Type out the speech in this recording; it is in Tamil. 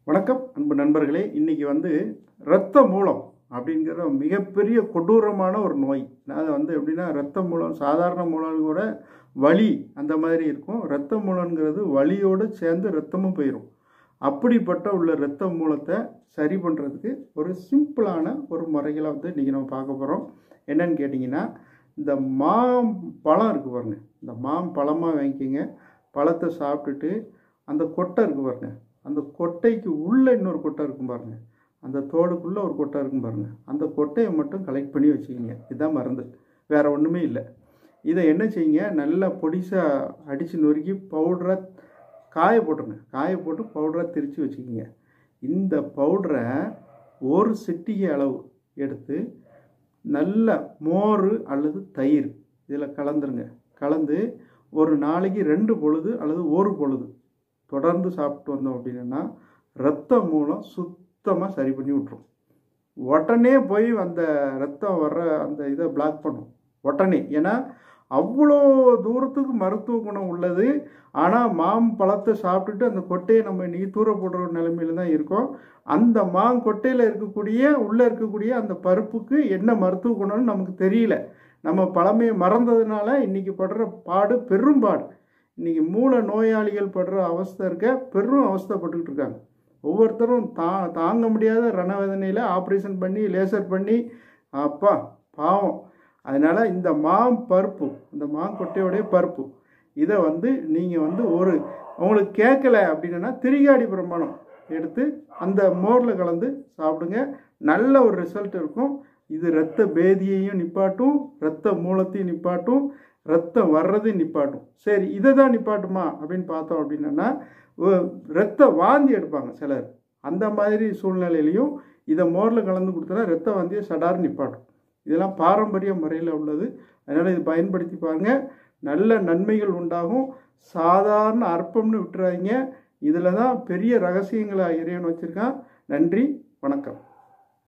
வணக்கம் அன்பு நண்பர்களே இன்னைக்கு வந்து இரத்த மூலம் அப்படிங்கிற மிகப்பெரிய கொடூரமான ஒரு நோய் அது வந்து எப்படின்னா இரத்த மூலம் சாதாரண மூலம் கூட வலி அந்த மாதிரி இருக்கும் இரத்த மூலங்கிறது வலியோடு சேர்ந்து ரத்தமும் போயிடும் அப்படிப்பட்ட உள்ள இரத்த மூலத்தை சரி பண்ணுறதுக்கு ஒரு சிம்பிளான ஒரு முறைகளை வந்து இன்றைக்கி நம்ம பார்க்க போகிறோம் என்னன்னு கேட்டிங்கன்னா இந்த மாம்பழம் இருக்குது பாருங்க இந்த மாம்பழமாக வாங்கிக்கோங்க பழத்தை சாப்பிட்டுட்டு அந்த கொட்டை இருக்குது பாருங்க அந்த கொட்டைக்கு உள்ளே இன்னொரு கொட்டை இருக்கும் பாருங்க அந்த தோடுக்குள்ளே ஒரு கொட்டை இருக்கும் பாருங்க அந்த கொட்டையை மட்டும் கலெக்ட் பண்ணி வச்சுக்கிங்க இதுதான் மருந்து வேறு ஒன்றுமே இல்லை இதை என்ன செய்யுங்க நல்லா பொடிசாக அடித்து நொறுக்கி பவுடரை காய போட்டுருங்க காய போட்டு பவுடரை திரித்து வச்சுக்கிங்க இந்த பவுடரை ஒரு சிட்டிகை அளவு எடுத்து நல்ல மோர் அல்லது தயிர் இதில் கலந்துருங்க கலந்து ஒரு நாளைக்கு ரெண்டு பொழுது அல்லது ஒரு பொழுது தொடர்ந்து சாப்பிட்டு வந்தோம் அப்படின்னா ரத்த மூலம் சுத்தமாக சரி பண்ணி விட்ரும் உடனே போய் அந்த ரத்தம் வர்ற அந்த இதை பிளாக் பண்ணும் உடனே ஏன்னா அவ்வளோ தூரத்துக்கு மருத்துவ குணம் உள்ளது ஆனால் மாம்பழத்தை சாப்பிட்டுட்டு அந்த கொட்டையை நம்ம இன்றைக்கி தூர போடுற நிலைமையில தான் இருக்கோம் அந்த மாங்கொட்டையில் இருக்கக்கூடிய உள்ளே இருக்கக்கூடிய அந்த பருப்புக்கு என்ன மருத்துவ குணம்னு நமக்கு தெரியல நம்ம பழமையை மறந்ததுனால இன்றைக்கி படுற பாடு பெரும்பாடு இன்றைக்கி மூல நோயாளிகள் படுற அவஸ்தை இருக்க பெரும் அவஸ்தைப்பட்டுக்கிட்டு இருக்காங்க ஒவ்வொருத்தரும் தா தாங்க முடியாத ரணவேதனையில் ஆப்ரேஷன் பண்ணி லேசர் பண்ணி அப்பா பாவம் அதனால் இந்த மாம் பருப்பு இந்த மாங்கொட்டையோடைய பருப்பு இதை வந்து நீங்கள் வந்து ஒரு உங்களுக்கு கேட்கல அப்படின்னா திரிகாடி பிரமாணம் எடுத்து அந்த மோரில் கலந்து சாப்பிடுங்க நல்ல ஒரு ரிசல்ட் இருக்கும் இது இரத்த பேதியையும் நிப்பாட்டும் இரத்த மூலத்தையும் நிப்பாட்டும் ரத்தம் வர்றதையும் நிப்பாட்டும் சரி இதை தான் நிப்பாட்டுமா அப்படின்னு பார்த்தோம் அப்படின்னா ரத்த வாந்தி எடுப்பாங்க சிலர் அந்த மாதிரி சூழ்நிலையிலையும் இதை மோரில் கலந்து கொடுத்தா ரத்த வாந்தியை சடார் நிப்பாட்டும் இதெல்லாம் பாரம்பரிய முறையில் உள்ளது அதனால் இது பயன்படுத்தி பாருங்கள் நல்ல நன்மைகள் உண்டாகும் சாதாரண அற்பம்னு விட்டுறாதீங்க இதில் தான் பெரிய ரகசியங்களை இறைவன் வச்சுருக்கான் நன்றி வணக்கம்